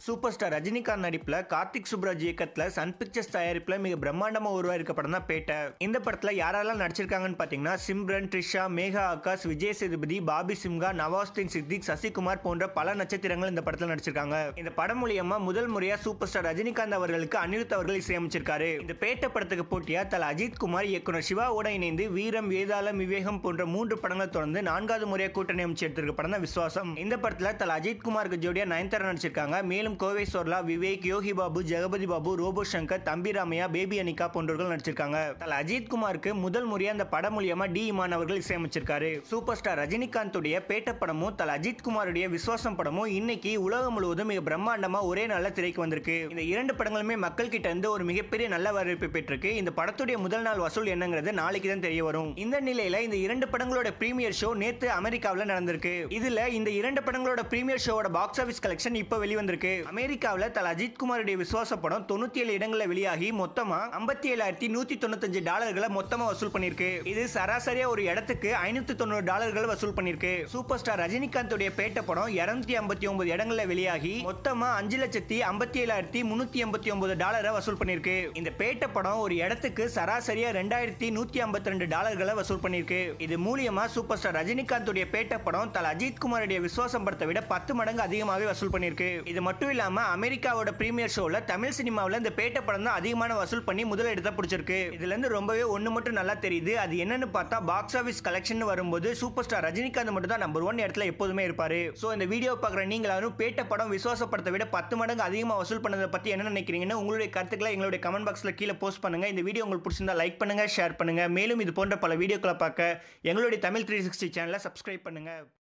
super star Rajinikanth நடிப்புல கார்த்திக் சுப்ராஜ் இயக்கத்துல Sun pictures தயாரிப்புல மிக பிரம்மாண்டமா உருவாயிருக்க படம் தான் பேட்டை இந்த படத்துல யாரெல்லாம் நடிச்சிருக்காங்கன்னு பாத்தீங்கன்னா சிம்ரன் த்ரிஷா மேகா ஆகாஷ் விஜய் சேதுபதி பாபி சிம்கா நவாஸ்தீன் சித்திக் சசிகுமார் போன்ற பல நட்சத்திரங்கள் இந்த படத்துல நடிச்சிருக்காங்க இந்த படம் மூலியமா முதல் முறையா சூப்பர் ஸ்டார் ரஜினிகாந்த் அவர்களுக்கு அனிருத் அவர்கள் இசையமைச்சிருக்காரு இந்த பேட்டை படத்துக்கு போட்டியா தல அஜித் குமார் இயக்குனர் சிவாவோட இணைந்து வீரம் வேதாளம் விவேகம் போன்ற மூன்று படங்களை தொடர்ந்து நான்காவது முறையா கூட்டணி அமைச்சு எடுத்திருக்க படம் தான் விசுவாசம் இந்த படத்துல தல அஜித் குமாருக்கு ஜோடியா நயன்தாரா நடிச்சிருக்காங்க மேலும் கோவை சோர்லா விவேக் யோகி பாபு ஜெகபதி பாபு ரோபோ சங்கர் தம்பி ராமையா பேபி அனிகா போன்றவர்கள் நடிச்சிருக்காங்க தல அஜித் குமாருக்கு முதல் முறையா அந்த படம் மூலியமா டி இமான் அவர்கள் இசையமைச்சிருக்காரு சூப்பர் ஸ்டார் ரஜினிகாந்துடைய பேட்ட படமும் தல அஜித் குமாருடைய விஸ்வாசம் படமும் இன்னைக்கு உலகம் முழுவதும் மிக பிரம்மாண்டமா ஒரே நாள்ல திரைக்கு வந்திருக்கு இந்த இரண்டு படங்களுமே மக்கள் கிட்ட இருந்து ஒரு மிகப்பெரிய நல்ல வரவேற்பு பெற்றிருக்கு இந்த படத்துடைய முதல் நாள் வசூல் என்னங்கிறது நாளைக்கு தான் தெரிய வரும் இந்த நிலையில இந்த இரண்டு படங்களோட பிரீமியர் ஷோ நேத்து அமெரிக்காவில் நடந்திருக்கு இதுல இந்த இரண்டு படங்களோட பிரீமியர் ஷோவோட பாக்ஸ் ஆஃபீஸ் கலெக்ஷன் இப்போ வெளிவந்திருக்கு அமெரிக்காவில் தல அஜித் குமாருடைய விசுவாச படம் தொண்ணூத்தி ஏழு இடங்களில் வெளியாகி மொத்தமா ஐம்பத்தி ஏழாயிரத்தி நூத்தி தொண்ணூத்தஞ்சு டாலர்களை மொத்தமா வசூல் பண்ணிருக்கு இது சராசரியா ஒரு இடத்துக்கு ஐநூத்தி தொண்ணூறு டாலர்கள் வசூல் பண்ணிருக்கு சூப்பர் ஸ்டார் ரஜினிகாந்துடைய பேட்ட படம் இருநூத்தி ஐம்பத்தி ஒன்பது இடங்களில் வெளியாகி மொத்தமா அஞ்சு லட்சத்தி ஐம்பத்தி ஏழாயிரத்தி முன்னூத்தி எண்பத்தி ஒன்பது டாலரை வசூல் பண்ணிருக்கு இந்த பேட்ட படம் ஒரு இடத்துக்கு சராசரியா ரெண்டாயிரத்தி நூத்தி ஐம்பத்தி ரெண்டு டாலர்களை வசூல் பண்ணிருக்கு இது மூலியமா சூப்பர் ஸ்டார் ரஜினிகாந்துடைய பேட்ட படம் தல அஜித் குமாருடைய விசுவாசம் படத்தை விட பத்து மடங்கு அதிகமாகவே வசூல் பண்ணிருக்கு இது மட்டும் இல்லாம அமெரிக்காவோட பிரீமியர் ஷோல தமிழ் சினிமாவில் இந்த பேட்ட படம் தான் அதிகமான வசூல் பண்ணி முதல் இடத்தை பிடிச்சிருக்கு இதுல இருந்து ரொம்பவே ஒண்ணு மட்டும் நல்லா தெரியுது அது என்னன்னு பார்த்தா பாக்ஸ் ஆஃபீஸ் கலெக்ஷன் வரும்போது சூப்பர் ஸ்டார் ரஜினிகாந்த் மட்டும் தான் நம்பர் ஒன் இடத்துல எப்போதுமே இருப்பாரு ஸோ இந்த வீடியோ பார்க்குற நீங்களாரும் பேட்ட படம் விசுவாச படத்தை விட பத்து மடங்கு அதிகமாக வசூல் பண்ணதை பத்தி என்ன நினைக்கிறீங்கன்னு உங்களுடைய கருத்துக்களை எங்களுடைய கமெண்ட் பாக்ஸ்ல கீழே போஸ்ட் பண்ணுங்க இந்த வீடியோ உங்களுக்கு பிடிச்சிருந்தா லைக் பண்ணுங்க ஷேர் பண்ணுங்க மேலும் இது போன்ற பல வீடியோக்களை பார்க்க எங்களுடைய தமிழ் த்ரீ சிக்ஸ்டி சேனலை சப்ஸ்கிரைப் பண்ணுங்க